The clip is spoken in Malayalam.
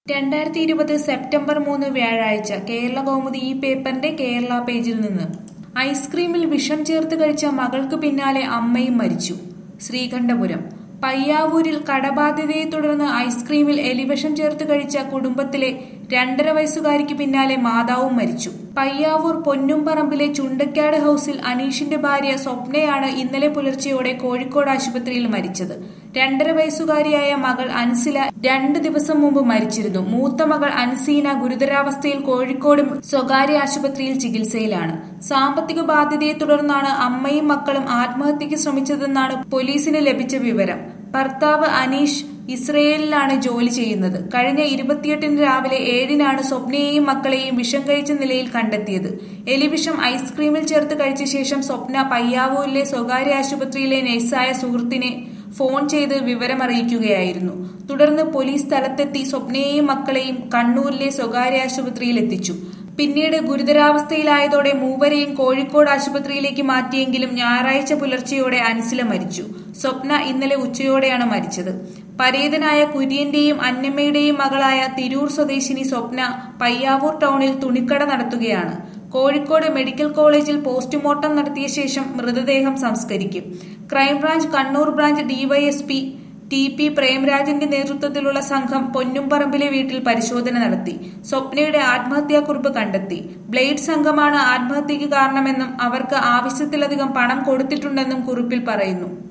രണ്ടായിരത്തി ഇരുപത് സെപ്റ്റംബർ മൂന്ന് വ്യാഴാഴ്ച കേരള കൗമുദി ഈ പേപ്പറിന്റെ കേരള പേജിൽ നിന്ന് ഐസ്ക്രീമിൽ വിഷം ചേർത്ത് കഴിച്ച മകൾക്ക് പിന്നാലെ അമ്മയും മരിച്ചു ശ്രീകണ്ഠപുരം പയ്യാവൂരിൽ കടബാധ്യതയെ തുടർന്ന് ഐസ്ക്രീമിൽ എലിവിഷം ചേർത്ത് കഴിച്ച കുടുംബത്തിലെ രണ്ടര വയസ്സുകാരിക്ക് പിന്നാലെ മാതാവും മരിച്ചു പയ്യാവൂർ പൊന്നുംപറമ്പിലെ ചുണ്ടക്കാട് ഹൌസിൽ അനീഷിന്റെ ഭാര്യ സ്വപ്നയാണ് ഇന്നലെ പുലർച്ചെയോടെ കോഴിക്കോട് ആശുപത്രിയിൽ മരിച്ചത് രണ്ടര വയസ്സുകാരിയായ മകൾ അൻസില രണ്ട് ദിവസം മുമ്പ് മരിച്ചിരുന്നു മൂത്ത മകൾ അൻസീന ഗുരുതരാവസ്ഥയിൽ കോഴിക്കോട് സ്വകാര്യ ആശുപത്രിയിൽ ചികിത്സയിലാണ് സാമ്പത്തിക ബാധ്യതയെ തുടർന്നാണ് അമ്മയും മക്കളും ആത്മഹത്യക്ക് ശ്രമിച്ചതെന്നാണ് പോലീസിന് ലഭിച്ച വിവരം ഭർത്താവ് അനീഷ് ഇസ്രയേലിലാണ് ജോലി ചെയ്യുന്നത് കഴിഞ്ഞ ഇരുപത്തിയെട്ടിന് രാവിലെ ഏഴിനാണ് സ്വപ്നയെയും മക്കളെയും വിഷം കഴിച്ച നിലയിൽ കണ്ടെത്തിയത് എലിവിഷം ഐസ്ക്രീമിൽ ചേർത്ത് കഴിച്ച ശേഷം സ്വപ്ന പയ്യാവൂരിലെ സ്വകാര്യ ആശുപത്രിയിലെ നഴ്സായ സുഹൃത്തിനെ ഫോൺ ചെയ്ത് വിവരമറിയിക്കുകയായിരുന്നു തുടർന്ന് പോലീസ് സ്ഥലത്തെത്തി സ്വപ്നയെയും മക്കളെയും കണ്ണൂരിലെ സ്വകാര്യ ആശുപത്രിയിൽ എത്തിച്ചു പിന്നീട് ഗുരുതരാവസ്ഥയിലായതോടെ മൂവരെയും കോഴിക്കോട് ആശുപത്രിയിലേക്ക് മാറ്റിയെങ്കിലും ഞായറാഴ്ച പുലർച്ചെയോടെ അൻസില മരിച്ചു സ്വപ്ന ഇന്നലെ ഉച്ചയോടെയാണ് മരിച്ചത് പരേതനായ കുര്യന്റെയും അന്നമ്മയുടെയും മകളായ തിരൂർ സ്വദേശിനി സ്വപ്ന പയ്യാവൂർ ടൗണിൽ തുണിക്കട നടത്തുകയാണ് കോഴിക്കോട് മെഡിക്കൽ കോളേജിൽ പോസ്റ്റ്മോർട്ടം നടത്തിയ ശേഷം മൃതദേഹം സംസ്കരിക്കും crime branch Kannur branch DYSP T P പ്രേംരാജന്റെ നേതൃത്വത്തിലുള്ള സംഘം പൊന്നുംപറമ്പിലെ വീട്ടിൽ പരിശോധന നടത്തി സ്വപ്നയുടെ ആത്മഹത്യാക്കുറിപ്പ് കണ്ടെത്തി ബ്ലേഡ് സംഘമാണ് ആത്മഹത്യക്ക് കാരണമെന്നും അവർക്ക് ആവശ്യത്തിലധികം പണം കൊടുത്തിട്ടുണ്ടെന്നും കുറിപ്പിൽ പറയുന്നു